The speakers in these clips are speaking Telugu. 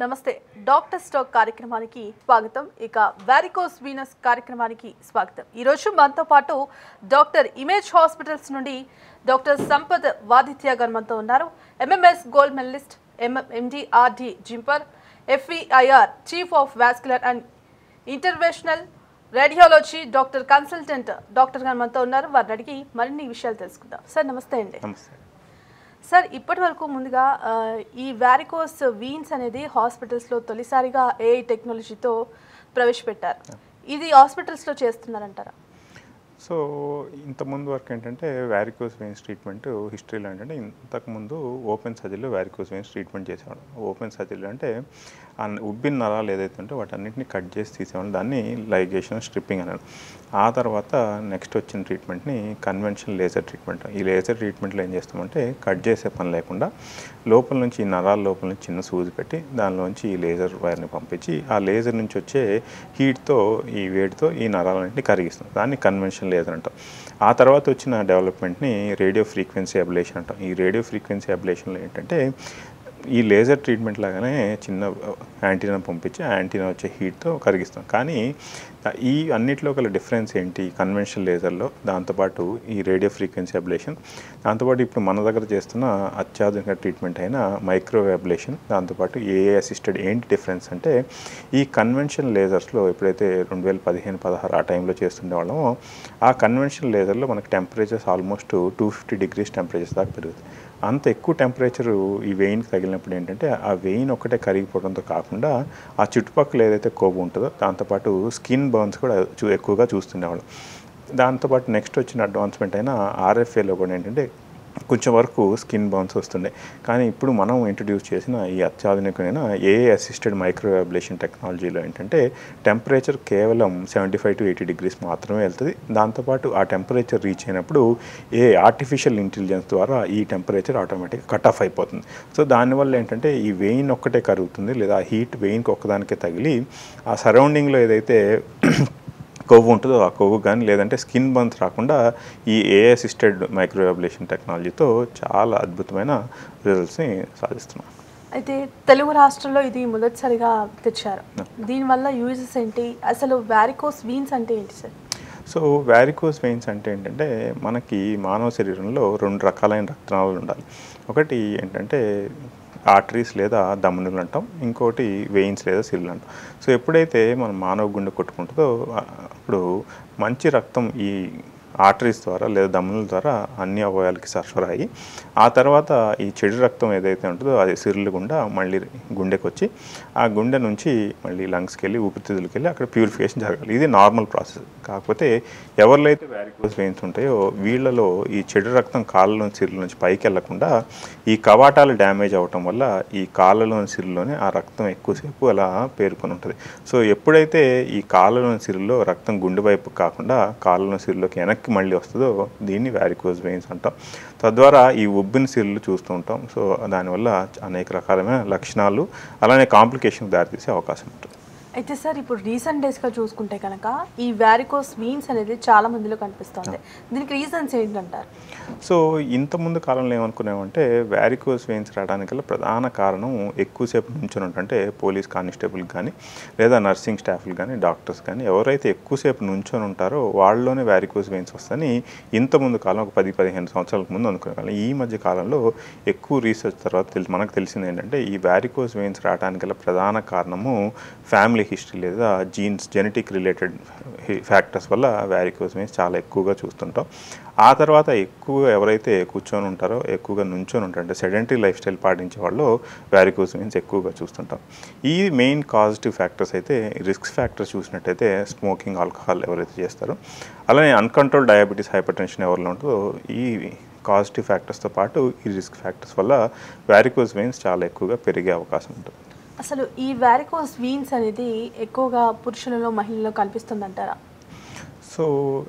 నమస్తే డాక్టర్ స్టాక్ కార్యక్రమానికి స్వాగతం ఇక వారికోస్ వీనస్ కార్యక్రమానికి స్వాగతం ఈరోజు మనతో పాటు డాక్టర్ ఇమేజ్ హాస్పిటల్స్ నుండి డాక్టర్ సంపత్ వాదిత్య గారు మనతో ఉన్నారు MMS gold medalist MDRD JIPMER FEIR chief of vascular and interventional radiology doctor consultant doctor గారు మనతో ఉన్నారు వారిని అడిగి మరిన్ని విషయాలు తెలుసుకుందాం సార్ నమస్తే అండి నమస్తే సార్ ఇప్పటి వరకు ముందుగా ఆ, ఈ వారికోస్ వీన్స్ అనేది హాస్పిటల్స్లో తొలిసారిగా ఏఐ టెక్నాలజీతో ప్రవేశపెట్టారు ఇది హాస్పిటల్స్లో చేస్తున్నారంటారా సో ఇంతకుముందు వరకు ఏంటంటే వ్యారికోస్ వెయిన్స్ ట్రీట్మెంట్ హిస్టరీలో ఏంటంటే ఇంతకుముందు ఓపెన్ సర్జరీలో వ్యారికోస్ వెయిన్స్ ట్రీట్మెంట్ చేసేవాడు ఓపెన్ సర్జరీలో అంటే ఆ ఉబ్బిన నరాలు ఏదైతే ఉంటే వాటన్నిటిని కట్ చేసి తీసేవాళ్ళు దాన్ని లైగేషన్ స్ట్రిప్పింగ్ అన్నాడు ఆ తర్వాత నెక్స్ట్ వచ్చిన ట్రీట్మెంట్ని కన్వెన్షనల్ లేజర్ ట్రీట్మెంట్ ఈ లేజర్ ట్రీట్మెంట్లో ఏం చేస్తామంటే కట్ చేసే పని లేకుండా లోపల నుంచి ఈ నరాల లోపల నుంచి చిన్న సూది పెట్టి దానిలోంచి ఈ లేజర్ వైర్ని పంపించి ఆ లేజర్ నుంచి వచ్చే హీట్తో ఈ వేడితో ఈ నరాలన్నింటినీ కరిగిస్తాం దాన్ని కన్వెన్షనల్ లేజర్ అంటాం ఆ తర్వాత వచ్చిన డెవలప్మెంట్ని రేడియో ఫ్రీక్వెన్సీ అబ్లేషన్ అంటాం ఈ రేడియో ఫ్రీక్వెన్సీ అబ్లేషన్లో ఏంటంటే ఈ లేజర్ ట్రీట్మెంట్ లాగానే చిన్న యాంటీనా పంపించి ఆ యాంటీనా వచ్చే హీట్తో కరిగిస్తాం కానీ ఈ అన్నిట్లో గల డిఫరెన్స్ ఏంటి కన్వెన్షనల్ లేజర్లో దాంతోపాటు ఈ రేడియో ఫ్రీక్వెన్సీ అబ్లేషన్ దాంతోపాటు ఇప్పుడు మన దగ్గర చేస్తున్న అత్యాధునిక ట్రీట్మెంట్ అయిన మైక్రోవేవ్ అబ్లేషన్ దాంతోపాటు ఏఏ అసిస్టెడ్ ఏంటి డిఫరెన్స్ అంటే ఈ కన్వెన్షనల్ లేజర్స్లో ఎప్పుడైతే రెండు వేల పదిహేను పదహారు ఆ టైంలో చేస్తుండే వాళ్ళమో ఆ కన్వెన్షనల్ లేజర్లో మనకి temperatures almost two fifty degrees temperatures దాకా పెరుగుతుంది అంత ఎక్కువ టెంపరేచర్ ఈ వెయిన్కి తగిలినప్పుడు ఏంటంటే ఆ వెయిన్ ఒక్కటే కరిగిపోవడంతో కాకుండా ఆ చుట్టుపక్కల ఏదైతే కొవ్వు ఉంటుందో దాంతోపాటు స్కిన్ బర్న్స్ కూడా చూ ఎక్కువగా చూస్తుండేవాళ్ళం దాంతోపాటు నెక్స్ట్ వచ్చిన అడ్వాన్స్మెంట్ అయిన ఆర్ఎఫ్ఏలో కూడా ఏంటంటే కొంచెం వరకు స్కిన్ బౌన్స్ వస్తుండే కానీ ఇప్పుడు మనం ఇంట్రడ్యూస్ చేసిన ఈ అత్యాధునికమైన ఏ అసిస్టెడ్ మైక్రోఅబ్లేషన్ టెక్నాలజీలో ఏంటంటే టెంపరేచర్ కేవలం seventy five to eighty degrees మాత్రమే వెళ్తుంది దాంతోపాటు ఆ టెంపరేచర్ రీచ్ అయినప్పుడు ఏ ఆర్టిఫిషియల్ ఇంటెలిజెన్స్ ద్వారా ఈ టెంపరేచర్ ఆటోమేటిక్గా కట్ ఆఫ్ అయిపోతుంది సో దానివల్ల ఏంటంటే ఈ వెయిన్ ఒక్కటే కరుగుతుంది లేదా ఆ హీట్ వెయిన్కి ఒక్కదానికే తగిలి ఆ సరౌండింగ్లో ఏదైతే కొవ్వు ఉంటుందో ఆ కొవ్వు కానీ లేదంటే స్కిన్ బంత్ రాకుండా ఈ ఏ అసిస్టెడ్ మైక్రోఅబ్లేషన్ టెక్నాలజీతో చాలా అద్భుతమైన రిజల్ట్స్ని సాధిస్తున్నాం అయితే తెలుగు రాష్ట్రంలో ఇది మొదటిసారిగా తెచ్చారు దీనివల్ల యూజెస్ ఏంటి అసలు వారికోస్ వీన్స్ అంటే ఏంటి సార్ సో వ్యారికోస్ వెయిన్స్ అంటే ఏంటంటే మనకి మానవ శరీరంలో రెండు రకాలైన రక్తనాళాలు ఉండాలి ఒకటి ఏంటంటే ఆర్టరీస్ లేదా దమనులు అంటాం ఇంకోటి వెయిన్స్ లేదా సిల్లు అంటాం సో ఎప్పుడైతే మన మానవ గుండె కొట్టుకుంటుందో ఆ- అప్పుడు మంచి రక్తం ఈ ఆర్టరీస్ ద్వారా లేదా దమనుల ద్వారా అన్ని అవయవాలకి సరఫరా అయ్యి ఆ తర్వాత ఈ చెడు రక్తం ఏదైతే ఉంటుందో అది సిరులు గుండా మళ్ళీ గుండెకి వచ్చి ఆ గుండె నుంచి మళ్ళీ లంగ్స్కి వెళ్ళి ఊపిరితిత్తులకి వెళ్ళి అక్కడ ప్యూరిఫికేషన్ జరగాలి ఇది నార్మల్ ప్రాసెస్ కాకపోతే ఎవరిలో అయితే వ్యారికోస్ వెయిన్స్ ఉంటాయో వీళ్ళలో ఈ చెడు రక్తం కాళ్ళలోని సిరుల నుంచి పైకి వెళ్లకుండా ఈ కవాటాలు డ్యామేజ్ అవ్వటం వల్ల ఈ కాళ్ళలోని సిరులోనే ఆ రక్తం ఎక్కువసేపు అలా పేరుకొని ఉంటుంది సో ఎప్పుడైతే ఈ కాళ్ళలోని సిరులో రక్తం గుండె వైపు కాకుండా కాళ్ళలోని సిరులోకి వెనక్కి మళ్ళీ వస్తుందో దీన్ని వ్యారికోజ్ వెయిన్స్ అంటాం తద్వారా ఈ ఉబ్బిన సిరులు చూస్తూ ఉంటాం సో దానివల్ల అనేక రకాలైన లక్షణాలు అలానే కాంప్లికేషన్ దారితీసే అవకాశం ఉంటుంది అయితే సార్ ఇప్పుడు రీసెంట్ డేస్గా చూసుకుంటే కనుక ఈ వారికోస్ వీన్స్ అనేది చాలా మందిలో కనిపిస్తుంది దీనికి రీజన్స్ ఏంటంటారు సో ఇంత ముందు కాలంలో ఏమనుకున్నామంటే వ్యారికోస్ వెయిన్స్ రావడానికి గల ప్రధాన కారణం ఎక్కువసేపు నుంచొని ఉంటాం. అంటే పోలీస్ కానిస్టేబుల్ కానీ లేదా నర్సింగ్ స్టాఫ్లు కానీ డాక్టర్స్ కానీ ఎవరైతే ఎక్కువసేపు నుంచొని ఉంటారో వాళ్ళలోనే వ్యారికోస్ వెయిన్స్ వస్తాయని ఇంత ముందు కాలం ఒక పది పదిహేను సంవత్సరాల ముందు అనుకునే ఈ మధ్య కాలంలో ఎక్కువ రీసెర్చ్ తర్వాత తెలిసి మనకు తెలిసింది ఏంటంటే ఈ వ్యారికోస్ వెయిన్స్ రావడానికి గల ప్రధాన కారణము ఫ్యామిలీ హిస్టరీ లేదా జీన్స్ జెనెటిక్ రిలేటెడ్ ఫ్యాక్టర్స్ వల్ల వ్యారికోస్ వెయిన్స్ చాలా ఎక్కువగా చూస్తుంటాం ఆ తర్వాత ఎక్కువ ఎవరైతే కూర్చొని ఉంటారో ఎక్కువగా నుంచొని ఉంటారో అంటే సెడెంటరీ లైఫ్ స్టైల్ పాటించే వాళ్ళు వ్యారికోస్ వెయిన్స్ ఎక్కువగా చూస్తుంటాం ఈ మెయిన్ కాజిటివ్ ఫ్యాక్టర్స్ అయితే రిస్క్ ఫ్యాక్టర్స్ చూసినట్టయితే స్మోకింగ్ ఆల్కహాల్ ఎవరైతే చేస్తారో అలానే అన్కంట్రోల్ డయాబెటీస్ హైపర్ టెన్షన్ ఎవరిలో ఉంటుందో ఈ కాజిటివ్ ఫ్యాక్టర్స్తో పాటు ఈ రిస్క్ ఫ్యాక్టర్స్ వల్ల వ్యారికోస్ వెయిన్స్ చాలా ఎక్కువగా పెరిగే అవకాశం ఉంటుంది అసలు ఈ వారికోస్ వీన్స్ అనేది ఎక్కువగా పురుషులలో మహిళల్లో కనిపిస్తుందంటారా సో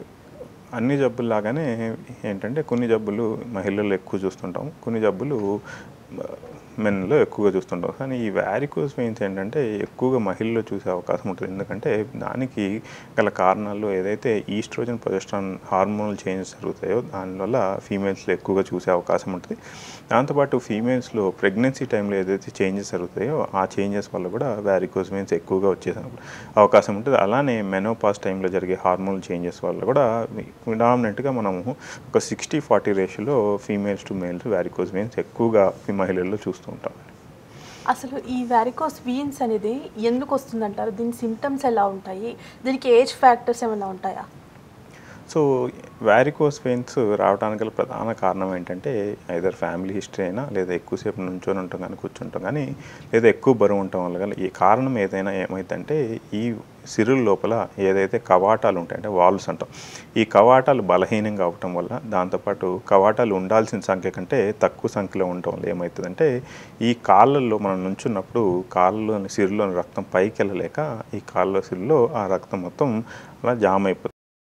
అన్ని జబ్బుల్లాగానే ఏంటంటే కొన్ని జబ్బులు మహిళల్లో ఎక్కువ చూస్తుంటాం కొన్ని జబ్బులు మెన్లో ఎక్కువగా చూస్తుంటాం కానీ ఈ వ్యారికోస్ వెయిన్స్ ఏంటంటే ఎక్కువగా మహిళల్లో చూసే అవకాశం ఉంటుంది ఎందుకంటే దానికి గల కారణాలు ఏదైతే ఈస్ట్రోజన్ ప్రొజెస్ట్రాన్ హార్మోనల్ చేంజెస్ జరుగుతాయో దానివల్ల ఫీమేల్స్లో ఎక్కువగా చూసే అవకాశం ఉంటుంది దాంతోపాటు ఫీమేల్స్లో ప్రెగ్నెన్సీ టైంలో ఏదైతే చేంజెస్ జరుగుతాయో ఆ చేంజెస్ వల్ల కూడా వ్యారికోస్ వెయిన్స్ ఎక్కువగా వచ్చే అవకాశం ఉంటుంది అలానే మెనోపాస్ టైంలో జరిగే హార్మోనల్ చేంజెస్ వల్ల కూడా ప్రిడామినెంట్గా మనము ఒక సిక్స్టీ ఫార్టీ రేషియోలో females to males varicose veins ఎక్కువగా ఈ మహిళల్లో చూస్తూ ఉంటాం అసలు ఈ వ్యారికోస్ వీన్స్ అనేది ఎందుకు వస్తుందంటారు దీని సిమ్టమ్స్ ఎలా ఉంటాయి దీనికి ఏజ్ ఫ్యాక్టర్స్ ఏమైనా ఉంటాయా సో వ్యారికోస్ వెయిన్స్ రావడానికి గల ప్రధాన కారణం ఏంటంటే ఐదర్ ఫ్యామిలీ హిస్టరీ అయినా లేదా ఎక్కువసేపు నుంచొని ఉంటాం కానీ కూర్చుంటాం కానీ లేదా ఎక్కువ బరువు ఉండటం వల్ల కానీ ఈ కారణం ఏదైనా ఏమైందంటే ఈ సిరుల లోపల ఏదైతే కవాటాలు ఉంటాయి అంటే వాల్వ్స్ అంటాం ఈ కవాటాలు బలహీనంగా అవటం వల్ల దాంతోపాటు కవాటాలు ఉండాల్సిన సంఖ్య కంటే తక్కువ సంఖ్యలో ఉండటం వల్ల ఏమవుతుందంటే ఈ కాళ్ళల్లో మనం నుంచున్నప్పుడు కాళ్ళలోని సిరులోని రక్తం పైకి వెళ్ళలేక ఈ కాళ్ళ సిరులో ఆ రక్తం మొత్తం అలా జామ్ అయిపోతుంది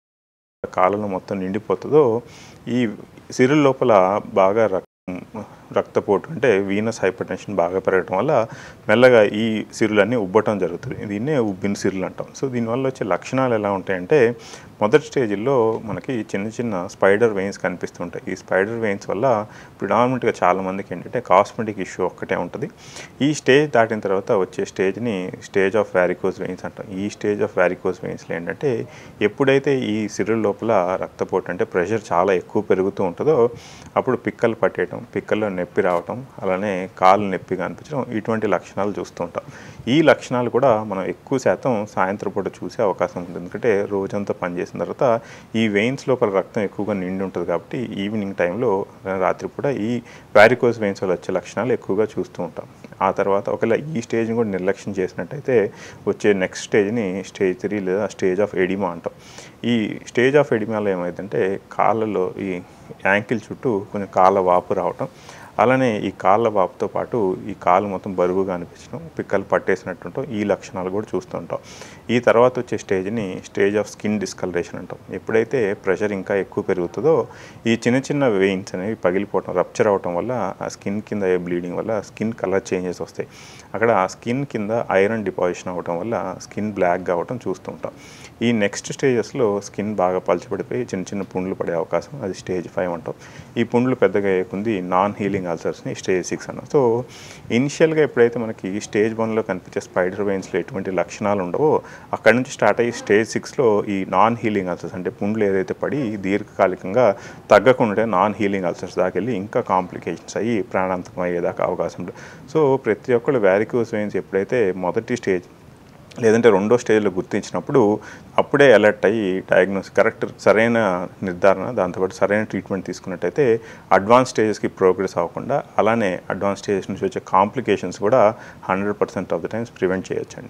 కాళ్ళలో మొత్తం నిండిపోతుందో ఈ సిరుల లోపల బాగా రక్తం రక్తపోటు అంటే వీనస్ హైపర్ టెన్షన్ బాగా పెరగడం వల్ల మెల్లగా ఈ సిరులన్నీ ఉబ్బటం జరుగుతుంది దీన్నే ఉబ్బిన సిరులు అంటాం సో దీనివల్ల వచ్చే లక్షణాలు ఎలా ఉంటాయంటే మొదటి స్టేజ్లో మనకి చిన్న చిన్న స్పైడర్ వెయిన్స్ కనిపిస్తుంటాయి ఈ స్పైడర్ వెయిన్స్ వల్ల ప్రిడామినెంట్గా చాలామందికి ఏంటంటే కాస్మెటిక్ ఇష్యూ ఒక్కటే ఉంటుంది ఈ స్టేజ్ దాటిన తర్వాత వచ్చే స్టేజ్ని స్టేజ్ ఆఫ్ వ్యారికోస్ వెయిన్స్ అంటాం ఈ స్టేజ్ ఆఫ్ వ్యారికోస్ వెయిన్స్లో ఏంటంటే ఎప్పుడైతే ఈ సిరుల లోపల రక్తపోటు అంటే ప్రెషర్ చాలా ఎక్కువ పెరుగుతూ ఉంటుందో అప్పుడు పిక్కలు పట్టేయటం పిక్కల్లో నొప్పి రావటం అలానే కాలు నొప్పిగా అనిపించడం ఇటువంటి లక్షణాలు చూస్తూ ఉంటాం ఈ లక్షణాలు కూడా మనం ఎక్కువ శాతం సాయంత్రం పూట చూసే అవకాశం ఉంటుంది ఎందుకంటే రోజంతా పనిచేసిన తర్వాత ఈ వెయిన్స్ లోపల రక్తం ఎక్కువగా నిండి ఉంటుంది కాబట్టి ఈవినింగ్ టైంలో రాత్రిపూట ఈ వ్యారికోస్ వెయిన్స్ వల్ల వచ్చే లక్షణాలు ఎక్కువగా చూస్తూ ఉంటాం ఆ తర్వాత ఒకవేళ ఈ స్టేజ్ని కూడా నిర్లక్ష్యం చేసినట్టయితే వచ్చే నెక్స్ట్ స్టేజ్ని స్టేజ్ త్రీ లేదా స్టేజ్ ఆఫ్ ఎడిమా అంటాం ఈ స్టేజ్ ఆఫ్ ఎడిమాలో ఏమైందంటే కాళ్ళలో ఈ యాంకిల్ చుట్టూ కొంచెం కాళ్ళ వాపు రావటం అలానే ఈ కాళ్ళ వాపుతో పాటు ఈ కాళ్ళు మొత్తం బరువుగా అనిపించడం పిక్కలు పట్టేసినట్టుంటాం ఈ లక్షణాలు కూడా చూస్తుంటాం ఈ తర్వాత వచ్చే స్టేజ్ని స్టేజ్ ఆఫ్ స్కిన్ డిస్కలరేషన్ అంటాం ఎప్పుడైతే ప్రెషర్ ఇంకా ఎక్కువ పెరుగుతుందో ఈ చిన్న చిన్న వెయిన్స్ అనేవి పగిలిపోవటం రప్చర్ అవటం వల్ల ఆ స్కిన్ కింద అయ్యే బ్లీడింగ్ వల్ల స్కిన్ కలర్ చేంజెస్ వస్తాయి అక్కడ ఆ స్కిన్ కింద ఐరన్ డిపాజిషన్ అవ్వటం వల్ల స్కిన్ బ్లాక్గా అవటం చూస్తూ ఉంటాం ఈ నెక్స్ట్ స్టేజెస్లో స్కిన్ బాగా పలచబడిపోయి చిన్న చిన్న పుండ్లు పడే అవకాశం అది స్టేజ్ ఫైవ్ అంటాం ఈ పుండ్లు పెద్దగా అయ్యేకుంది నాన్ హీలింగ్ అల్సర్స్ని స్టేజ్ సిక్స్ అన్నాం సో ఇనిషియల్గా ఎప్పుడైతే మనకి స్టేజ్ వన్లో కనిపించే స్పైడర్ వెయిన్స్లో ఎటువంటి లక్షణాలు ఉండవో అక్కడ నుంచి స్టార్ట్ అయ్యి స్టేజ్ సిక్స్లో ఈ నాన్ హీలింగ్ అల్సర్స్ అంటే పుండ్లు ఏదైతే పడి దీర్ఘకాలికంగా తగ్గకుండా నాన్ హీలింగ్ అల్సర్స్ దాకా వెళ్ళి ఇంకా కాంప్లికేషన్స్ అయ్యి ప్రాణాంతకం అయ్యేదాకా అవకాశం ఉంటుంది సో ప్రతి ఒక్కళ్ళు వ్యారికోస్ వెయిన్స్ ఎప్పుడైతే మొదటి స్టేజ్ లేదంటే రెండో స్టేజ్లో గుర్తించినప్పుడు అప్పుడే అలర్ట్ అయ్యి డయాగ్నోస్ కరెక్ట్ సరైన నిర్ధారణ దాంతోపాటు సరైన ట్రీట్మెంట్ తీసుకున్నట్టయితే అడ్వాన్స్ స్టేజెస్కి ప్రోగ్రెస్ అవ్వకుండా అలానే అడ్వాన్స్ స్టేజెస్ నుంచి వచ్చే కాంప్లికేషన్స్ కూడా hundred percent of the times prevent చేయొచ్చండి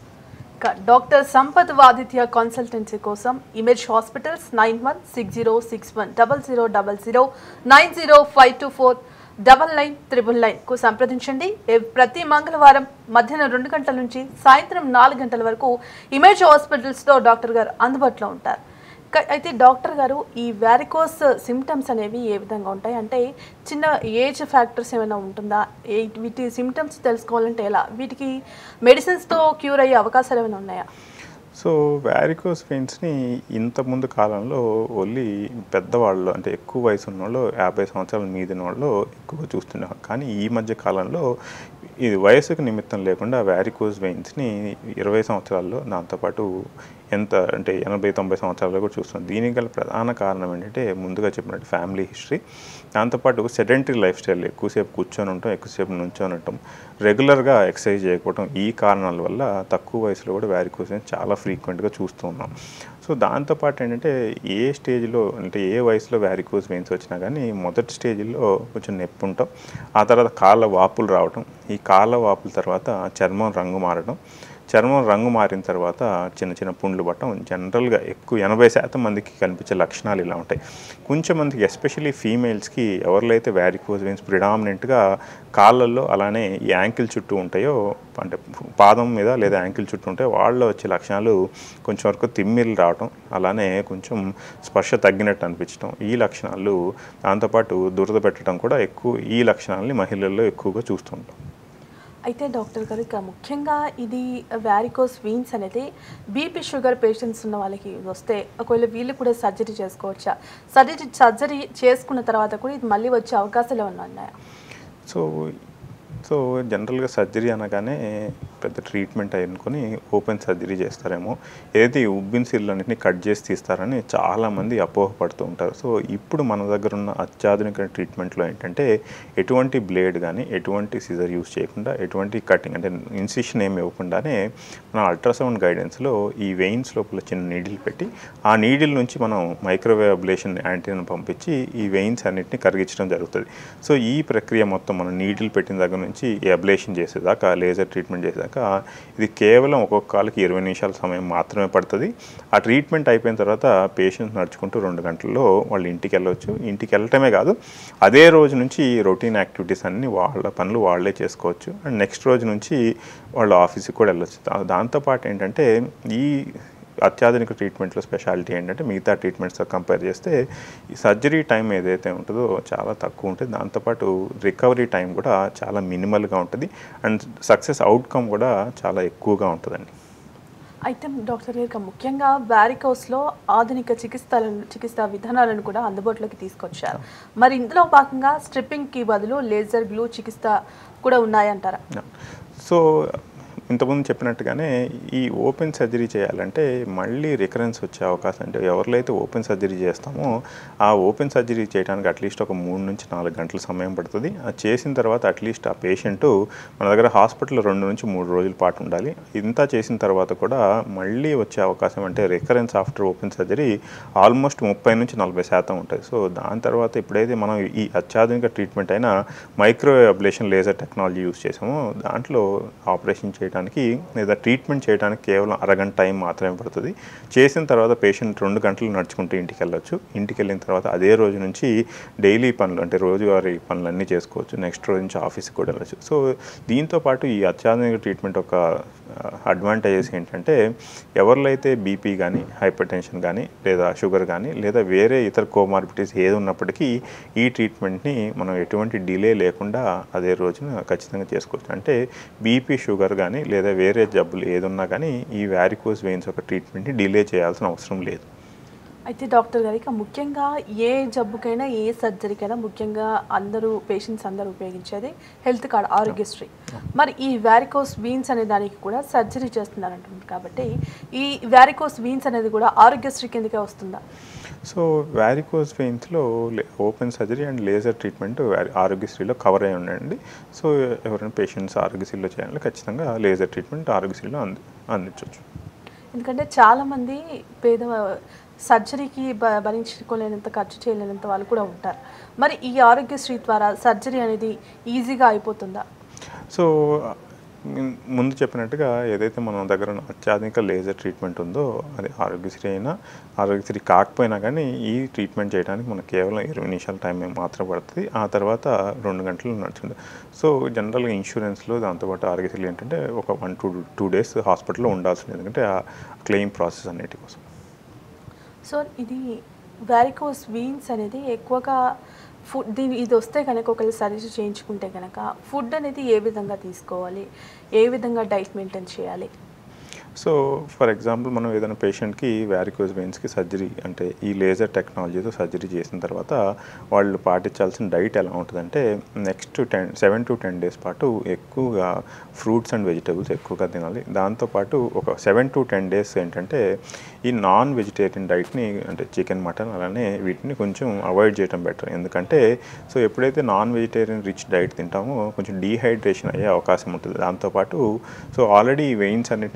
ఇక డాక్టర్ సంపత్ వాదిత్య కన్సల్టెన్సీ కోసం image hospitals nine one six zero six one double zero double zero nine zero five two four double nine triple nine కు సంప్రదించండి ఏ- ప్రతి మంగళవారం మధ్యాహ్నం రెండు గంటల నుంచి సాయంత్రం నాలుగు గంటల వరకు ఇమేజ్ హాస్పిటల్స్లో డాక్టర్ గారు అందుబాటులో ఉంటారు క- అయితే డాక్టర్ గారు ఈ వ్యారికోస్ సిమ్టమ్స్ అనేవి ఏ విధంగా ఉంటాయి అంటే చిన్న ఏజ్ ఫ్యాక్టర్స్ ఏమైనా ఉంటుందా ఏ- వీటి సిమ్టమ్స్ తెలుసుకోవాలంటే ఎలా వీటికి మెడిసిన్స్తో క్యూర్ అయ్యే అవకాశాలు ఏమైనా ఉన్నాయా సో వ్యారికోస్ వెయిన్స్ని ఇంతకుముందు కాలంలో ఓన్లీ పెద్దవాళ్ళు అంటే ఎక్కువ వయసు ఉన్న వాళ్ళు యాభై సంవత్సరాల మీదిన వాళ్ళు ఎక్కువగా చూస్తున్నారు కానీ ఈ మధ్య కాలంలో ఇది వయసుకు నిమిత్తం లేకుండా వ్యారికోస్ వెయిన్స్ని ఇరవై సంవత్సరాల్లో దాంతోపాటు ఎంత అంటే ఎనభై తొంభై సంవత్సరాల్లో కూడా చూస్తున్నాం దీనికి గల ప్రధాన కారణం ఏంటంటే ముందుగా చెప్పినట్టు ఫ్యామిలీ హిస్టరీ దాంతోపాటు సెడెంటరీ లైఫ్ స్టైల్ ఎక్కువసేపు కూర్చొని ఉంటాం ఎక్కువసేపు నుంచొని ఉంటాం రెగ్యులర్గా ఎక్సర్సైజ్ చేయకపోవడం ఈ కారణాల వల్ల తక్కువ వయసులో కూడా వ్యారికోస్ వెయిన్స్ చాలా ఫ్రీక్వెంట్గా చూస్తూ ఉన్నాం సో దాంతోపాటు ఏంటంటే ఏ స్టేజ్లో అంటే ఏ వయసులో వ్యారికోస్ వెయిన్స్ వచ్చినా కానీ మొదటి స్టేజ్లో కొంచెం నొప్పి ఉంటాం ఆ తర్వాత కాళ్ళ వాపులు రావటం ఈ కాళ్ళ వాపుల తర్వాత చర్మం రంగు మారడం చర్మం రంగు మారిన తర్వాత చిన్న చిన్న పుండ్లు పట్టడం జనరల్గా ఎక్కువ ఎనభై శాతం మందికి కనిపించే లక్షణాలు ఇలా ఉంటాయి కొంచెం మందికి ఎస్పెషలీ ఫీమేల్స్కి ఎవరిలో అయితే వ్యారికోజ్ వెయిన్స్ ప్రిడామినెంట్గా కాళ్ళల్లో అలానే ఈ యాంకిల్ చుట్టూ ఉంటాయో అంటే పాదం మీద లేదా యాంకిల్ చుట్టూ ఉంటే వాళ్ళలో వచ్చే లక్షణాలు కొంచెం వరకు తిమ్మిర్లు రావటం అలానే కొంచెం స్పర్శ తగ్గినట్టు అనిపించడం ఈ లక్షణాలు దాంతోపాటు దురద పెట్టడం కూడా ఎక్కువ ఈ లక్షణాలని మహిళల్లో ఎక్కువగా చూస్తుంటాం అయితే డాక్టర్ గారు ఇక ముఖ్యంగా ఇది వ్యారికోస్ వీన్స్ అనేది బీపీ షుగర్ పేషెంట్స్ ఉన్న వాళ్ళకి ఇది వస్తే ఒకవేళ వీళ్ళు కూడా సర్జరీ చేసుకోవచ్చా సర్జరీ సర్జరీ చేసుకున్న తర్వాత కూడా ఇది మళ్ళీ వచ్చే అవకాశాలు ఏమన్నా ఉన్నాయా సో సో జనరల్గా సర్జరీ అనగానే పెద్ద ట్రీట్మెంట్ అనుకొని ఓపెన్ సర్జరీ చేస్తారేమో ఏదైతే ఈ ఉబ్బిన్ సిర్లన్నింటినీ కట్ చేసి తీస్తారని చాలామంది అపోహపడుతూ ఉంటారు సో ఇప్పుడు మన దగ్గర ఉన్న అత్యాధునిక ట్రీట్మెంట్లో ఏంటంటే ఎటువంటి బ్లేడ్ కానీ ఎటువంటి సిజర్ యూస్ చేయకుండా ఎటువంటి కటింగ్ అంటే ఇన్సిషన్ ఏమి ఇవ్వకుండానే మన అల్ట్రాసౌండ్ గైడెన్స్లో ఈ వెయిన్స్ లోపల చిన్న నీడిల్ పెట్టి ఆ నీడిల్ నుంచి మనం మైక్రోవేవ్ అబ్లేషన్ యాంటీని పంపించి ఈ వెయిన్స్ అన్నిటిని కరిగించడం జరుగుతుంది సో ఈ ప్రక్రియ మొత్తం మనం నీడిల్ పెట్టిన దగ్గర నుంచి ఈ అబ్లేషన్ చేసేదాకా లేజర్ ట్రీట్మెంట్ చేసేదాకా ఇది కేవలం ఒక్కొక్క కాళ్ళకి ఇరవై నిమిషాల సమయం మాత్రమే పడుతుంది ఆ ట్రీట్మెంట్ అయిపోయిన తర్వాత పేషెంట్ నడుచుకుంటూ రెండు గంటల్లో వాళ్ళు ఇంటికి వెళ్ళవచ్చు ఇంటికి వెళ్ళటమే కాదు అదే రోజు నుంచి రొటీన్ యాక్టివిటీస్ అన్నీ వాళ్ళ పనులు వాళ్ళే చేసుకోవచ్చు అండ్ నెక్స్ట్ రోజు నుంచి వాళ్ళు ఆఫీస్కి కూడా వెళ్ళొచ్చు దా- దాంతోపాటు ఏంటంటే ఈ అత్యాధునిక ట్రీట్మెంట్లో స్పెషాలిటీ ఏంటంటే మిగతా ట్రీట్మెంట్స్తో కంపేర్ చేస్తే ఈ సర్జరీ టైం ఏదైతే ఉంటుందో చాలా తక్కువ ఉంటుంది దాంతోపాటు రికవరీ టైం కూడా చాలా మినిమల్గా ఉంటుంది అండ్ సక్సెస్ అవుట్కమ్ కూడా చాలా ఎక్కువగా ఉంటుందండి అయితే డాక్టర్ గారు ఇక ముఖ్యంగా వ్యారికోస్లో ఆధునిక చికిత్సలను చికిత్సా విధానాలను కూడా అందుబాటులోకి తీసుకొచ్చారు మరి ఇందులో భాగంగా స్ట్రిప్పింగ్కి బదులు లేజర్ గ్లూ చికిత్స కూడా ఉన్నాయంటారా సో ఇంతకుముందు చెప్పినట్టుగానే ఈ ఓపెన్ సర్జరీ చేయాలంటే మళ్ళీ రికరెన్స్ వచ్చే అవకాశం అంటే ఎవరిలో అయితే ఓపెన్ సర్జరీ చేస్తామో ఆ ఓపెన్ సర్జరీ చేయడానికి అట్లీస్ట్ ఒక మూడు నుంచి నాలుగు గంటల సమయం పడుతుంది అది చేసిన తర్వాత అట్లీస్ట్ ఆ పేషెంట్ మన దగ్గర హాస్పిటల్ రెండు నుంచి మూడు రోజుల పాటు ఉండాలి ఇంత చేసిన తర్వాత కూడా మళ్ళీ వచ్చే అవకాశం అంటే recurrence after open surgery almost ముప్పై నుంచి నలభై శాతం ఉంటుంది సో దాని తర్వాత ఎప్పుడైతే మనం ఈ అత్యాధునిక ట్రీట్మెంట్ అయిన microwave ablation laser technology use చేసామో దాంట్లో ఆపరేషన్ చేయడానికి లేదా ట్రీట్మెంట్ చేయడానికి కేవలం అరగంట టైం మాత్రమే పడుతుంది చేసిన తర్వాత పేషెంట్ రెండు గంటలు నడుచుకుంటూ ఇంటికి వెళ్ళొచ్చు ఇంటికి వెళ్ళిన తర్వాత అదే రోజు నుంచి డైలీ పనులు అంటే రోజువారీ పనులన్నీ చేసుకోవచ్చు నెక్స్ట్ రోజు నుంచి ఆఫీస్కి కూడా వెళ్ళచ్చు సో దీంతో పాటు ఈ అత్యాధునిక ట్రీట్మెంట్ ఒక అడ్వాంటేజెస్ ఏంటంటే ఎవరిలో అయితే బీపీ కానీ హైపర్ టెన్షన్ కానీ లేదా షుగర్ కానీ లేదా వేరే ఇతర కోమార్బిటీస్ ఏది ఉన్నప్పటికీ ఈ ట్రీట్మెంట్ని మనం ఎటువంటి డిలే లేకుండా అదే రోజున ఖచ్చితంగా చేసుకోవచ్చు అంటే బీపీ షుగర్ కానీ లేదా వేరే జబ్బులు ఏది ఉన్నా కానీ ఈ వ్యారికోస్ వెయిన్స్ ఒక ట్రీట్మెంట్ని డిలే చేయాల్సిన అవసరం లేదు అయితే డాక్టర్ గారు ఇక ముఖ్యంగా ఏ జబ్బుకైనా ఏ సర్జరీకైనా ముఖ్యంగా అందరూ పేషెంట్స్ అందరూ ఉపయోగించేది హెల్త్ కార్డ్ ఆరోగ్యశ్రీ మరి ఈ వ్యారికోస్ వీన్స్ అనే దానికి కూడా సర్జరీ చేస్తున్నారు అంటున్నారు కాబట్టి ఈ వ్యారికోస్ వీన్స్ అనేది కూడా ఆరోగ్యశ్రీ కిందకే వస్తుందా సో వ్యారికోస్ వెయిన్స్లో open surgery and laser treatment ఆరోగ్యశ్రీలో కవర్ అయి ఉండండి సో ఎవరైనా పేషెంట్స్ ఆరోగ్యశ్రీలో చేయాలంటే ఖచ్చితంగా లేజర్ ట్రీట్మెంట్ ఆరోగ్యశ్రీలో అంది అందించవచ్చు ఎందుకంటే చాలామంది పేద సర్జరీకి భ భరించుకోలేనంత ఖర్చు చేయలేనంత వాళ్ళు కూడా ఉంటారు మరి ఈ ఆరోగ్యశ్రీ ద్వారా సర్జరీ అనేది ఈజీగా అయిపోతుందా సో మ్, ముందు చెప్పినట్టుగా ఏదైతే మన దగ్గర ఉన్న అత్యాధునిక లేజర్ ట్రీట్మెంట్ ఉందో అది ఆరోగ్యశ్రీ అయినా ఆరోగ్యశ్రీ కాకపోయినా కానీ ఈ ట్రీట్మెంట్ చేయడానికి మనకు కేవలం ఇరవై నిమిషాల టైం మాత్రం పడుతుంది ఆ తర్వాత రెండు గంటలు నడుచుంది సో జనరల్గా ఇన్సూరెన్స్లో దాంతోపాటు ఆరోగ్యశ్రీ ఏంటంటే ఒక వన్ టూ టూ డేస్ హాస్పిటల్లో ఉండాల్సింది ఎందుకంటే ఆ క్లెయిమ్ ప్రాసెస్ అన్నిటి కోసం సో ఇది వ్యారికోస్ వీన్స్ అనేది ఎక్కువగా ఫుడ్ దీని ఇది వస్తే కనుక ఒకవేళ సర్జరీ చేయించుకుంటే కనుక ఫుడ్ అనేది ఏ విధంగా తీసుకోవాలి ఏ విధంగా డైట్ మెయింటైన్ చేయాలి సో ఫర్ ఎగ్జాంపుల్ మనం ఏదైనా పేషెంట్కి వ్యారికోజ్ వెయిన్స్కి సర్జరీ అంటే ఈ లేజర్ టెక్నాలజీతో సర్జరీ చేసిన తర్వాత వాళ్ళు పాటించాల్సిన డైట్ ఎలా ఉంటుందంటే next ten seven to ten days పాటు ఎక్కువగా ఫ్రూట్స్ అండ్ వెజిటేబుల్స్ ఎక్కువగా తినాలి దాంతోపాటు ఒక సెవెన్ టు టెన్ డేస్ ఏంటంటే ఈ నాన్ వెజిటేరియన్ డైట్ని అంటే చికెన్ మటన్ అలానే వీటిని కొంచెం అవాయిడ్ చేయడం బెటర్ ఎందుకంటే సో ఎప్పుడైతే నాన్ వెజిటేరియన్ రిచ్ డైట్ తింటామో కొంచెం డీహైడ్రేషన్ అయ్యే అవకాశం ఉంటుంది దాంతోపాటు సో ఆల్రెడీ ఈ వెయిన్స్ అన్నింటినీ కరిగించే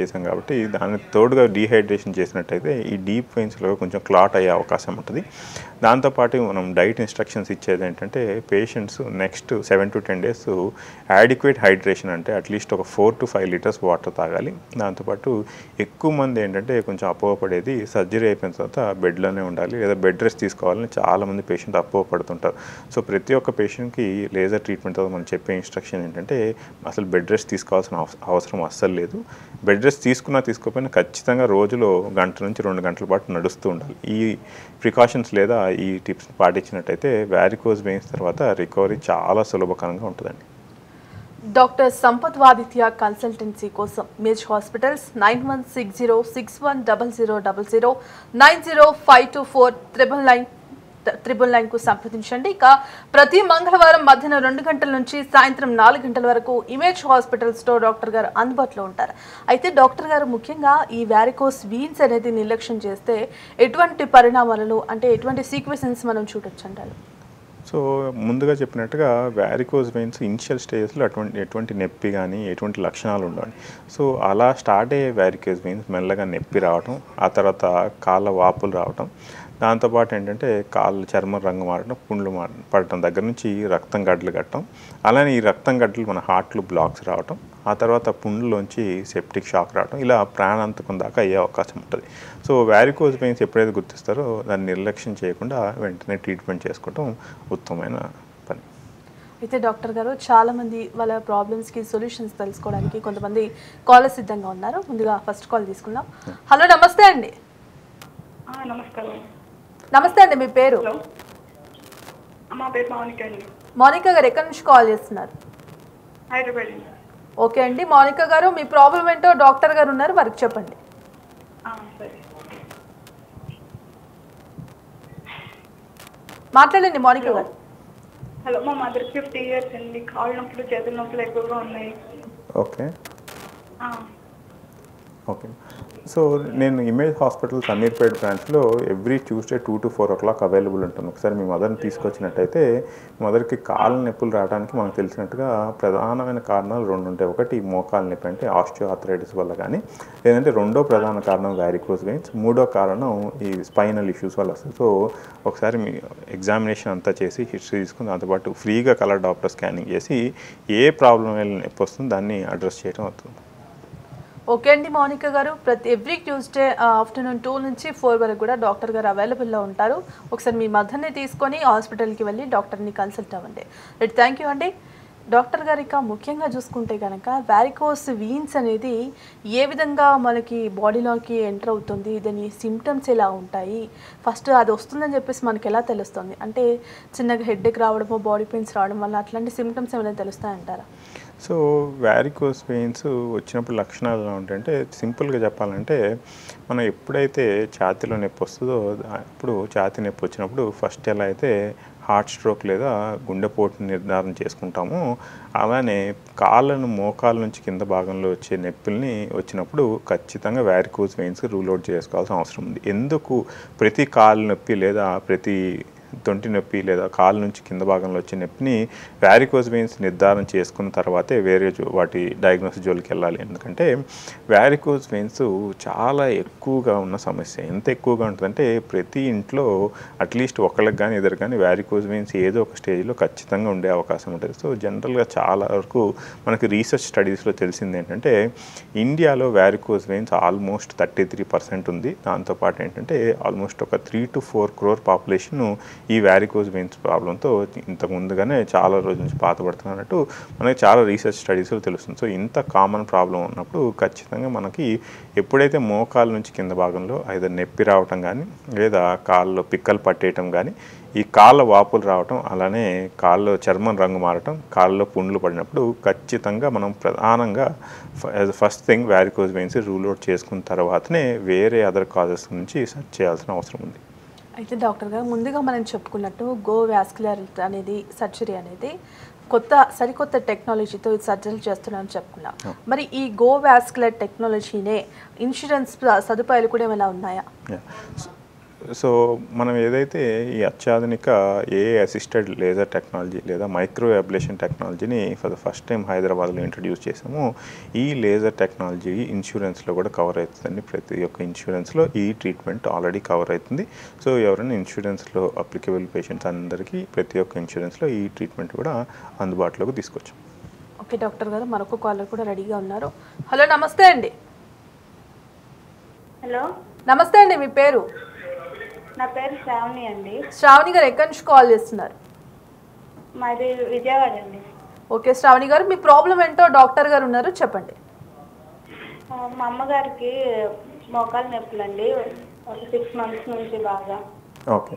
చేసాం కాబట్టి దాన్ని తోడుగా డీహైడ్రేషన్ చేసినట్టయితే ఈ డీప్ వెయిన్స్లో కొంచెం క్లాట్ అయ్యే అవకాశం ఉంటుంది దాంతోపాటు మనం డైట్ ఇన్స్ట్రక్షన్స్ ఇచ్చేది ఏంటంటే patients next seven to ten days adequate hydration అంటే అట్లీస్ట్ ఒక four to five litres water తాగాలి దాంతోపాటు ఎక్కువ మంది ఏంటంటే కొంచెం అపోహపడేది సర్జరీ అయిపోయిన తర్వాత బెడ్లోనే ఉండాలి లేదా బెడ్ రెస్ట్ తీసుకోవాలని చాలామంది పేషెంట్ అపోహపడుతుంటారు సో ప్రతి ఒక్క పేషెంట్కి లేజర్ ట్రీట్మెంట్ తర్వాత మనం చెప్పే ఇన్స్ట్రక్షన్ ఏంటంటే అసలు బెడ్ రెస్ట్ తీసుకోవాల్సిన అవస- అవసరం అస్సలు లేదు బెడ్ రెస్ట్ తీసుకున్నా తీసుకోకపోయినా ఖచ్చితంగా రోజులో గంట నుంచి రెండు గంటల పాటు నడుస్తూ ఉండాలి ఈ ప్రికాషన్స్ లేదా ఈ టిప్స్ పాటించినట్టయితే వ్యారికోజ్ వెయిన్స్ తర్వాత రికవరీ చాలా సులభకరంగా ఉంటుందండి డాక్టర్ సంపత్ వాదిత్య కన్సల్టెన్సీ కోసం image hospitals nine one six zero six one double zero double zero nine zero five two four triple nine triple నైన్కు సంప్రదించండి ఇక ప్రతి మంగళవారం మధ్యాహ్నం రెండు గంటల నుంచి సాయంత్రం నాలుగు గంటల వరకు ఇమేజ్ హాస్పిటల్స్లో డాక్టర్ గారు అందుబాటులో ఉంటారు అయితే డాక్టర్ గారు ముఖ్యంగా ఈ వ్యారికోస్ వీన్స్ అనేది నిర్లక్ష్యం చేస్తే ఎటువంటి పరిణామాలను అంటే ఎటువంటి సీక్వెన్సెస్ మనం చూడొచ్చు అంటారు సో ముందుగా చెప్పినట్టుగా వ్యారికోజ్ వెయిన్స్ ఇనిషియల్ స్టేజ్లో అటువంటి ఎటువంటి నొప్పి కానీ ఎటువంటి లక్షణాలు ఉండవు సో అలా స్టార్ట్ అయ్యే వ్యారికోజ్ వెయిన్స్ మెల్లగా నొప్పి రావటం ఆ తర్వాత కాళ్ళ వాపులు రావటం దాంతోపాటు ఏంటంటే కాళ్ళు చర్మం రంగు మారడం పుండ్లు మార పడటం దగ్గర నుంచి రక్తం గడ్డలు కట్టడం అలానే ఈ రక్తం గడ్డలు మన హార్ట్లో బ్లాక్స్ రావటం ఆ తర్వాత పుండ్లోంచి సెప్టిక్ షాక్ రావడం ఇలా ప్రాణాంతకం దాకా అయ్యే అవకాశం ఉంటుంది సో వ్యారికోజ్ పెయిన్స్ ఎప్పుడైతే గుర్తిస్తారో దాన్ని నిర్లక్ష్యం చేయకుండా వెంటనే ట్రీట్మెంట్ చేసుకోవడం ఉత్తమమైన పని అయితే డాక్టర్ గారు చాలా మంది వాళ్ళ ప్రాబ్లమ్స్కి సొల్యూషన్స్ తెలుసుకోవడానికి కొంతమంది కాలర్ సిద్ధంగా ఉన్నారు ముందుగా ఫస్ట్ కాల్ తీసుకుందాం హలో నమస్తే అండి ఆ, నమస్కారం నమస్తే అండి మీ పేరు హలో మా పేరు మౌనిక అండి మౌనిక గారు ఎక్కడి నుంచి కాల్ చేస్తున్నారు హైదరాబాద్ అండి ఓకే అండి మౌనిక గారు మీ ప్రాబ్లం ఏంటో డాక్టర్ గారు ఉన్నారు వారికి చెప్పండి ఆ, సరే మాట్లాడండి మౌనిక గారు హలో మా మదర్కి ఫిఫ్టీ ఇయర్స్ అండి కాళ్ళ నొప్పులు చేతుల నొప్పులు ఎక్కువగా ఉన్నాయి ఓకే ఆ, ఓకే సో నేను ఇమేజ్ హాస్పిటల్ సమీర్పేట్ బ్రాంచ్లో every Tuesday two to four o'clock available ఉంటాను ఒకసారి మీ మదర్ని తీసుకొచ్చినట్టయితే మదర్కి కాళ్ళ నొప్పులు రావడానికి మనకు తెలిసినట్టుగా ప్రధానమైన కారణాలు రెండు ఉంటాయి ఒకటి మోకాళ్ళ నొప్పి అంటే ఆస్టియో ఆర్థరైటిస్ వల్ల కానీ లేదంటే రెండో ప్రధాన కారణం వ్యారికోస్ వెయిన్స్ మూడో కారణం ఈ స్పైనల్ ఇష్యూస్ వల్ల వస్తుంది సో ఒకసారి మీ ఎగ్జామినేషన్ అంతా చేసి హిస్టరీ తీసుకుని దాంతోపాటు ఫ్రీగా కలర్ డాక్టర్ స్కానింగ్ చేసి ఏ ప్రాబ్లం నొప్పి వస్తుందో దాన్ని అడ్రస్ చేయడం అవుతుంది ఓకే అండి మౌనిక గారు ప్రతి ఎవ్రీ ట్యూస్డే ఆఫ్టర్నూన్ టూ నుంచి ఫోర్ వరకు కూడా డాక్టర్ గారు అవైలబుల్లో ఉంటారు ఒకసారి మీ మదర్ని తీసుకొని హాస్పిటల్కి వెళ్ళి డాక్టర్ని కన్సల్ట్ అవ్వండి రైట్ థ్యాంక్ యూ అండి డాక్టర్ గారు ఇక ముఖ్యంగా చూసుకుంటే కనుక వ్యారికోస్ వీన్స్ అనేది ఏ విధంగా మనకి బాడీలోకి ఎంటర్ అవుతుంది దాని సిమ్టమ్స్ ఎలా ఉంటాయి ఫస్ట్ అది వస్తుందని చెప్పేసి మనకి ఎలా తెలుస్తుంది అంటే చిన్నగా హెడ్ఏక్ రావడమో బాడీ పెయిన్స్ రావడం వల్ల అట్లాంటి సిమ్టమ్స్ ఏమైనా తెలుస్తాయంటారా సో వ్యారికోస్ వెయిన్స్ వచ్చినప్పుడు లక్షణాలు ఎలా ఉంటాయంటే సింపుల్గా చెప్పాలంటే మనం ఎప్పుడైతే ఛాతీలో నొప్పి వస్తుందో అప్పుడు ఛాతీ నొప్పి వచ్చినప్పుడు ఫస్ట్ ఎలా అయితే హార్ట్ స్ట్రోక్ లేదా గుండెపోటు నిర్ధారణ చేసుకుంటామో అలానే కాళ్ళను మోకాళ్ళ నుంచి కింద భాగంలో వచ్చే నొప్పుల్ని వచ్చినప్పుడు ఖచ్చితంగా వ్యారికోస్ వెయిన్స్ రూల్ అవుట్ చేసుకోవాల్సిన అవసరం ఉంది ఎందుకు ప్రతి కాలు నొప్పి లేదా ప్రతి తొంటి నొప్పి లేదా కాలు నుంచి కింద భాగంలో వచ్చే నొప్పిని వ్యారికోజ్ వెయిన్స్ నిర్ధారణ చేసుకున్న తర్వాతే వేరే జో- వాటి డయాగ్నోసిస్ జోలికి వెళ్ళాలి ఎందుకంటే వ్యారికోజ్ వెయిన్స్ చాలా ఎక్కువగా ఉన్న సమస్య ఎంత ఎక్కువగా ఉంటుందంటే ప్రతి ఇంట్లో అట్లీస్ట్ ఒకళ్ళకి కానీ ఇద్దరు కానీ వ్యారికోజ్ వెయిన్స్ ఏదో ఒక స్టేజ్లో ఖచ్చితంగా ఉండే అవకాశం ఉంటుంది సో జనరల్గా చాలా వరకు మనకి రీసెర్చ్ స్టడీస్లో తెలిసింది ఏంటంటే ఇండియాలో varicose veins almost thirty three percent ఉంది దాంతోపాటు ఏంటంటే ఆల్మోస్ట్ ఒక three to four crore population ఈ వ్యారికోజ్ వెయిన్స్ ప్రాబ్లంతో ఇంతకు ముందుగానే చాలా రోజుల నుంచి బాధపడుతున్నట్టు మనకి చాలా రీసెర్చ్ స్టడీస్లో తెలుస్తుంది సో ఇంత కామన్ ప్రాబ్లం ఉన్నప్పుడు ఖచ్చితంగా మనకి ఎప్పుడైతే మోకాల నుంచి కింద భాగంలో అయితే నొప్పి రావటం కానీ లేదా కాళ్ళలో పిక్కలు పట్టేయటం కానీ ఈ కాళ్ళ వాపులు రావటం అలానే కాళ్ళలో చర్మం రంగు మారటం కాళ్ళలో పుండ్లు పడినప్పుడు ఖచ్చితంగా మనం ప్రధానంగా first thing varicose veins rule out చేసుకున్న తర్వాతనే వేరే అదర్ కాజెస్ నుంచి సెర్చ్ చేయాల్సిన అవసరం ఉంది అయితే డాక్టర్ గారు ముందుగా మనం చెప్పుకున్నట్టు గో వ్యాస్కులర్ అనేది సర్జరీ అనేది కొత్త సరికొత్త టెక్నాలజీతో ఇది సర్జరీ చేస్తున్నామని చెప్పుకున్నాం మరి ఈ గో వ్యాస్కులర్ టెక్నాలజీనే ఇన్సూరెన్స్ సదుపాయాలు కూడా ఏమైనా ఉన్నాయా Yeah. సో మనం ఏదైతే ఈ అత్యాధునిక ఏ అసిస్టెడ్ లేజర్ టెక్నాలజీ లేదా మైక్రో అబ్లేషన్ టెక్నాలజీని ఫర్ ద ఫస్ట్ టైం హైదరాబాద్లో ఇంట్రడ్యూస్ చేసామో ఈ లేజర్ టెక్నాలజీ ఇన్సూరెన్స్లో కూడా కవర్ అవుతుందండి ప్రతి ఒక్క ఇన్సూరెన్స్లో ఈ ట్రీట్మెంట్ ఆల్రెడీ కవర్ అవుతుంది సో ఎవరైనా ఇన్సూరెన్స్లో అప్లికబుల్ పేషెంట్స్ అందరికీ ప్రతి ఒక్క ఇన్సూరెన్స్లో ఈ ట్రీట్మెంట్ కూడా అందుబాటులోకి తీసుకొచ్చాం ఓకే డాక్టర్ గారు మరొక కాలర్ కూడా రెడీగా ఉన్నారు హలో నమస్తే అండి హలో నమస్తే అండి మీ పేరు నా పేరు శ్రావణి అండి శ్రావణి గారు ఎక్కడి నుంచి కాల్ చేస్తున్నారు మాది విజయవాడ అండి ఓకే శ్రావణి గారు మీ ప్రాబ్లం ఏంటో డాక్టర్ గారు ఉన్నారు చెప్పండి ఆ, మా అమ్మగారికి మోకాలు నొప్పులు అండి ఒక సిక్స్ మంత్స్ నుంచి బాగా ఓకే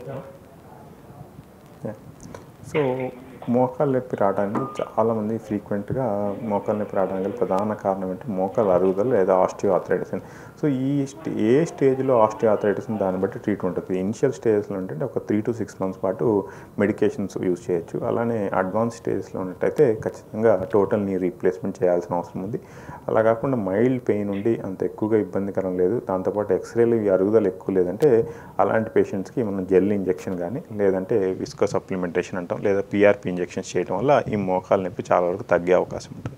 సో మోకాలు నొప్పి రావడానికి చాలామంది ఫ్రీక్వెంట్గా మోకాలు నొప్పి రావడానికి గల ప్రధాన కారణం ఏంటంటే మోకాలు అరుగుదల లేదా ఆస్టియో ఆథరైటిస్ అని సో ఈ స్టే ఏ స్టేజ్లో ఆస్టియో ఆథరైటిస్ దాన్ని బట్టి ట్రీట్మెంట్ ఉంటుంది ఇనిషియల్ స్టేజ్లో ఏంటంటే ఒక త్రీ టు సిక్స్ మంత్స్ పాటు మెడికేషన్స్ యూజ్ చేయొచ్చు అలానే అడ్వాన్స్ స్టేజ్లో ఉన్నట్టయితే ఖచ్చితంగా టోటల్ నీ రీప్లేస్మెంట్ చేయాల్సిన అవసరం ఉంది అలా కాకుండా మైల్డ్ పెయిన్ ఉండి అంత ఎక్కువగా ఇబ్బందికరం లేదు దాంతోపాటు ఎక్స్రేలు ఈ అరుగుదల ఎక్కువ లేదంటే అలాంటి పేషెంట్స్కి మనం జెల్ ఇంజెక్షన్ కానీ లేదంటే విస్కో సప్లిమెంటేషన్ అంటాం లేదా పిఆర్పి ఇంజెక్షన్స్ చేయడం వల్ల ఈ మోకాలు నొప్పి చాలా వరకు తగ్గే అవకాశం ఉంటుంది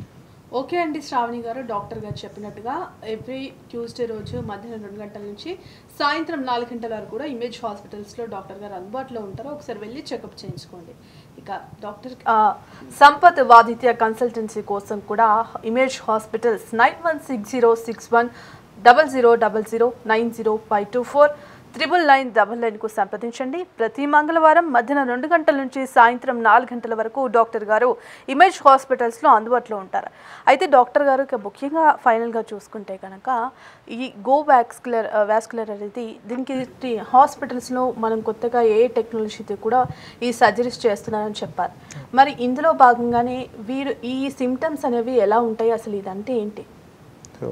ఓకే అండి శ్రావణి గారు డాక్టర్ గారు చెప్పినట్టుగా ఎవ్రీ ట్యూస్డే రోజు మధ్యాహ్నం రెండు గంటల నుంచి సాయంత్రం నాలుగు గంటల వరకు కూడా ఇమేజ్ హాస్పిటల్స్లో డాక్టర్ గారు అందుబాటులో ఉంటారు ఒకసారి వెళ్ళి చెకప్ చేయించుకోండి ఇక డాక్టర్ ఆ, సంపత్ వాదిత్య కన్సల్టెన్సీ కోసం కూడా image hospitals nine one six zero six one double zero double zero nine zero five two four triple nine double నైన్కు సంప్రదించండి ప్రతి మంగళవారం మధ్యాహ్నం రెండు గంటల నుంచి సాయంత్రం నాలుగు గంటల వరకు డాక్టర్ గారు ఇమేజ్ హాస్పిటల్స్లో అందుబాటులో ఉంటారు అయితే డాక్టర్ గారు ఇక ముఖ్యంగా ఫైనల్గా చూసుకుంటే కనుక ఈ గో వ్యాక్స్కులర్ వ్యాస్కులర్ అనేది దీనికి టి- హాస్పిటల్స్లో మనం కొత్తగా ఏ టెక్నాలజీతో కూడా ఈ సర్జరీస్ చేస్తున్నారని చెప్పారు మరి ఇందులో భాగంగానే వీరు ఈ సిమ్టమ్స్ అనేవి ఎలా ఉంటాయి అసలు ఇదంటే ఏంటి సో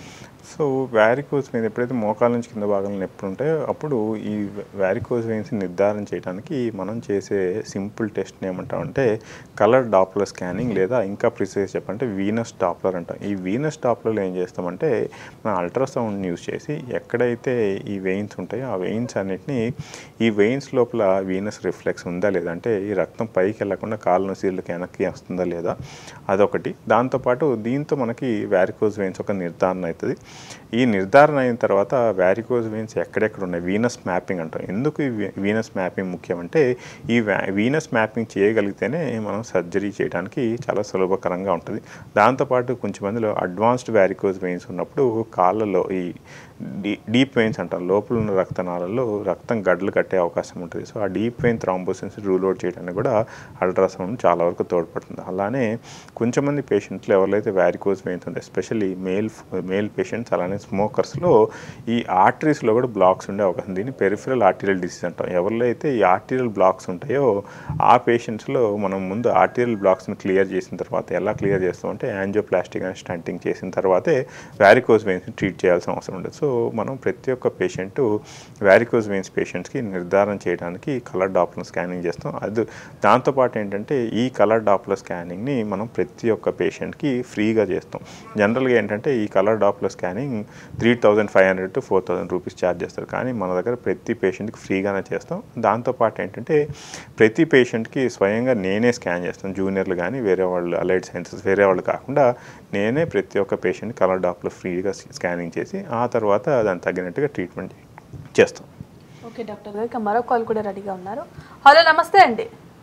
సో వ్యారికోజ్ వెయిన్స్ ఎప్పుడైతే మోకాల నుంచి కింద భాగంలో నొప్పి ఉంటాయో అప్పుడు ఈ వ్యారికోజ్ వెయిన్స్ నిర్ధారణ చేయడానికి మనం చేసే సింపుల్ టెస్ట్ ఏమంటామంటే కలర్ డాప్లర్ స్కానింగ్ లేదా ఇంకా ప్రిసైజ్ చెప్పంటే వీనస్ డాప్లర్ అంటాం ఈ వీనస్ డాప్లర్లో ఏం చేస్తామంటే మనం అల్ట్రాసౌండ్ యూస్ చేసి ఎక్కడైతే ఈ వెయిన్స్ ఉంటాయో ఆ వెయిన్స్ అన్నిటిని ఈ వెయిన్స్ లోపల వీనస్ రిఫ్లెక్స్ ఉందా లేదా అంటే ఈ రక్తం పైకి వెళ్లకుండా కాళ్ళ నొసీళ్ళకి వెనక్కి వస్తుందా లేదా అదొకటి దాంతోపాటు దీంతో మనకి వ్యారికోజ్ వెయిన్స్ ఒక నిర్ధారణ అవుతుంది ఈ నిర్ధారణ అయిన తర్వాత వ్యారికోజ్ వెయిన్స్ ఎక్కడెక్కడ ఉన్నాయి వీనస్ మ్యాపింగ్ అంటాం ఎందుకు ఈ వీనస్ మ్యాపింగ్ ముఖ్యం అంటే ఈ వీనస్ మ్యాపింగ్ చేయగలిగితేనే మనం సర్జరీ చేయడానికి చాలా సులభకరంగా ఉంటుంది దాంతోపాటు కొంచెం మందిలో అడ్వాన్స్డ్ వ్యారికోజ్ వెయిన్స్ ఉన్నప్పుడు కాళ్ళలో ఈ డీ డీప్ వెయిన్స్ అంటాం లోపల ఉన్న రక్తనాళాల్లో రక్తం గడ్డలు కట్టే అవకాశం ఉంటుంది సో ఆ deep vein thrombosis rule out చేయడానికి కూడా అల్ట్రాసౌండ్ చాలా వరకు తోడ్పడుతుంది అలానే కొంచెం మంది పేషెంట్లు ఎవరైతే వ్యారికోజ్ వెయిన్స్ ఉంటాయి ఎస్పెషల్లీ మేల్ మేల్ పేషెంట్స్ అలానే స్మోకర్స్లో ఈ ఆర్టరీస్లో కూడా బ్లాక్స్ ఉండే అవకాశం దీన్ని పెరిఫరల్ ఆర్టీరియల్ డిసీజ్ అంటాం ఎవరిలో అయితే ఈ ఆర్టీరియల్ బ్లాక్స్ ఉంటాయో ఆ పేషెంట్స్లో మనం ముందు ఆర్టీరియల్ బ్లాక్స్ని క్లియర్ చేసిన తర్వాత ఎలా క్లియర్ చేస్తామంటే యాంజియోప్లాస్టిక్ అండ్ స్టంటింగ్ చేసిన తర్వాతే వ్యారికోజ్ వెయిన్స్ని ట్రీట్ చేయాల్సిన అవసరం ఉండదు సో మనం ప్రతి ఒక్క పేషెంట్ వ్యారికోజ్ వెయిన్స్ పేషెంట్స్కి నిర్ధారణ చేయడానికి కలర్ డాప్లర్ స్కానింగ్ చేస్తాం అది దాంతోపాటు ఏంటంటే ఈ కలర్ డాప్లర్ స్కానింగ్ని మనం ప్రతి ఒక్క పేషెంట్కి ఫ్రీగా చేస్తాం జనరల్గా ఏంటంటే ఈ colour Doppler scanning three thousand five hundred to four thousand rupees charge చేస్తారు కానీ మన దగ్గర ప్రతి పేషెంట్కి ఫ్రీగానే చేస్తాం దాంతోపాటు ఏంటంటే ప్రతి పేషెంట్కి స్వయంగా నేనే స్కాన్ చేస్తాను జూనియర్లు కానీ వేరే వాళ్ళు అలైడ్ సైన్సెస్ వేరే వాళ్ళు కాకుండా నేనే ప్రతి ఒక్క పేషెంట్ కలర్ డాప్లో ఫ్రీగా స్కానింగ్ చేసి ఆ తర్వాత దానికి తగినట్టుగా ట్రీట్మెంట్ చేస్తాం ఓకే డాక్టర్ గారు ఇక మరో కాల్ కూడా రెడీగా ఉన్నారు హలో నమస్తే అండి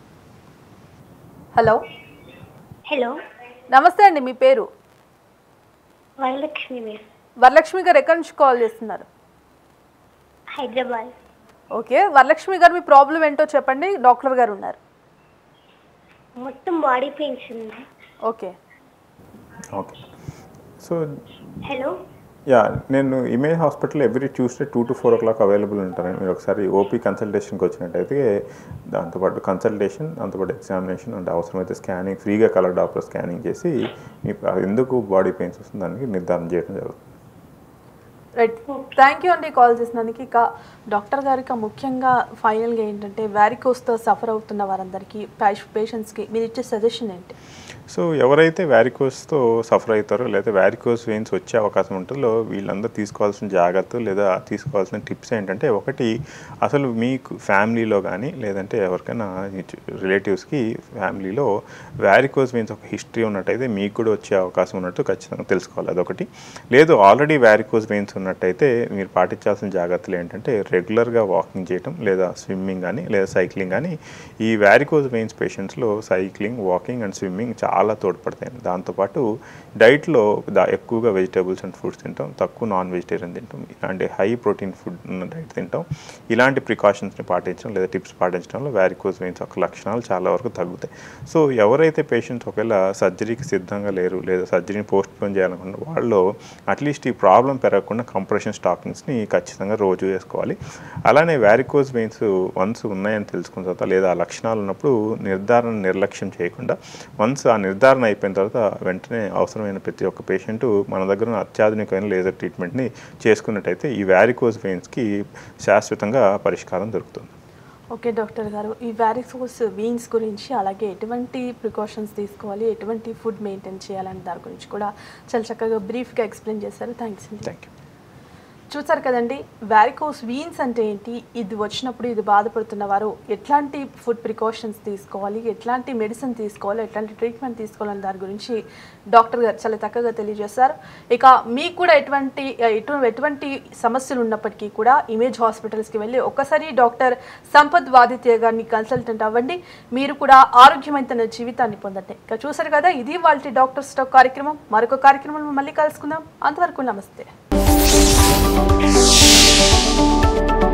హలో హలో నమస్తే అండి మీ పేరు వరలక్ష్మి మీరు వరలక్ష్మి గారు ఎక్కడి నుంచి కాల్ చేస్తున్నారు హైదరాబాద్ ఓకే వరలక్ష్మి గారు మీ ప్రాబ్లం ఏంటో చెప్పండి డాక్టర్ గారు ఉన్నారు మొత్తం బాడీ పెయిన్స్ ఉంది ఓకే సో హలో యా నేను image hospital every Tuesday two to four o'clock available ఉంటాను మీరు ఒకసారి ఓపీ కన్సల్టేషన్కి వచ్చినట్టయితే దాంతోపాటు కన్సల్టేషన్ దాంతోపాటు ఎగ్జామినేషన్ అండ్ అవసరమైతే స్కానింగ్ ఫ్రీగా కలర్ డాక్టర్ స్కానింగ్ చేసి మీ ఎందుకు బాడీ పెయిన్స్ వస్తుంది దానికి నిర్ధారణ చేయడం జరుగుతుంది రైట్ థ్యాంక్ యూ అండి కాల్ చేసినందుకు ఇక డాక్టర్ గారికి ముఖ్యంగా ఫైనల్గా ఏంటంటే వ్యారికోస్తో సఫర్ అవుతున్న వారందరికీ పేషెంట్స్కి మీరు ఇచ్చే సజెషన్ ఏంటి సో ఎవరైతే వ్యారికోస్తో సఫర్ అవుతారో లేదా వ్యారికోస్ వెయిన్స్ వచ్చే అవకాశం ఉంటుందో వీళ్ళందరూ తీసుకోవాల్సిన జాగ్రత్తలు లేదా తీసుకోవాల్సిన టిప్స్ ఏంటంటే ఒకటి అసలు మీకు ఫ్యామిలీలో కానీ లేదంటే ఎవరికైనా రిలేటివ్స్కి ఫ్యామిలీలో వ్యారికోస్ వెయిన్స్ ఒక హిస్టరీ ఉన్నట్టయితే మీకు కూడా వచ్చే అవకాశం ఉన్నట్టు ఖచ్చితంగా తెలుసుకోవాలి అదొకటి లేదు ఆల్రెడీ వ్యారికోస్ వెయిన్స్ ఉన్నట్టయితే మీరు పాటించాల్సిన జాగ్రత్తలు ఏంటంటే రెగ్యులర్గా వాకింగ్ చేయటం లేదా స్విమ్మింగ్ కానీ లేదా సైక్లింగ్ కానీ ఈ వ్యారికోస్ వెయిన్స్ పేషెంట్స్లో సైక్లింగ్ వాకింగ్ అండ్ స్విమ్మింగ్ చాలా తోడ్పడతాయి దాంతోపాటు డైట్లో దా ఎక్కువగా వెజిటేబుల్స్ అండ్ ఫ్రూట్స్ తింటాం తక్కువ నాన్ వెజిటేరియన్ తింటాం ఇలాంటి హై ప్రోటీన్ ఫుడ్ డైట్ తింటాం ఇలాంటి ప్రికాషన్స్ని పాటించడం లేదా టిప్స్ పాటించడంలో వ్యారికోస్ వెయిన్స్ యొక్క లక్షణాలు చాలా వరకు తగ్గుతాయి సో ఎవరైతే పేషెంట్స్ ఒకవేళ సర్జరీకి సిద్ధంగా లేరు లేదా సర్జరీని పోస్ట్ పోన్ చేయాలనుకున్న వాళ్ళు అట్లీస్ట్ ఈ ప్రాబ్లం పెరగకుండా కంప్రెషన్ స్టాకింగ్స్ని ఖచ్చితంగా రోజు వేసుకోవాలి అలానే వ్యారికోస్ వెయిన్స్ వన్స్ ఉన్నాయని తెలుసుకున్న తర్వాత లేదా ఆ లక్షణాలు ఉన్నప్పుడు నిర్ధారణ నిర్లక్ష్యం చేయకుండా వన్స్ ఆ నిర్ధారణ అయిపోయిన తర్వాత వెంటనే అవసరమైన ప్రతి ఒక్క పేషెంట్ మన దగ్గర ఉన్న అత్యాధునికమైన లేజర్ ట్రీట్మెంట్ని చేసుకున్నట్టయితే ఈ వ్యారికోస్ వెయిన్స్కి శాశ్వతంగా పరిష్కారం దొరుకుతుంది ఓకే డాక్టర్ గారు ఈ వ్యారికోస్ వీన్స్ గురించి అలాగే ఎటువంటి ప్రికాషన్స్ తీసుకోవాలి ఎటువంటి ఫుడ్ మెయింటైన్ చేయాలని దాని గురించి కూడా చాలా చక్కగా బ్రీఫ్గా ఎక్స్ప్లెయిన్ చేశారు థ్యాంక్స్ అండి థ్యాంక్ యూ చూసారు కదండి వ్యారికోస్ వీన్స్ అంటే ఏంటి ఇది వచ్చినప్పుడు ఇది బాధపడుతున్న వారు ఎట్లాంటి ఫుడ్ ప్రికాషన్స్ తీసుకోవాలి ఎట్లాంటి మెడిసిన్ తీసుకోవాలి ఎట్లాంటి ట్రీట్మెంట్ తీసుకోవాలని దాని గురించి డాక్టర్ గారు చాలా చక్కగా తెలియజేశారు ఇక మీకు కూడా ఎటువంటి ఎటు ఎటువంటి సమస్యలు ఉన్నప్పటికీ కూడా ఇమేజ్ హాస్పిటల్స్కి వెళ్ళి ఒక్కసారి డాక్టర్ సంపత్ వాదిత్య గారిని కన్సల్టెంట్ అవ్వండి మీరు కూడా ఆరోగ్యవంతమైన జీవితాన్ని పొందండి ఇక చూసారు కదా ఇది వాళ్ళ డాక్టర్ స్టాక్ కార్యక్రమం మరొక కార్యక్రమంలో మళ్ళీ కలుసుకుందాం అంతవరకు నమస్తే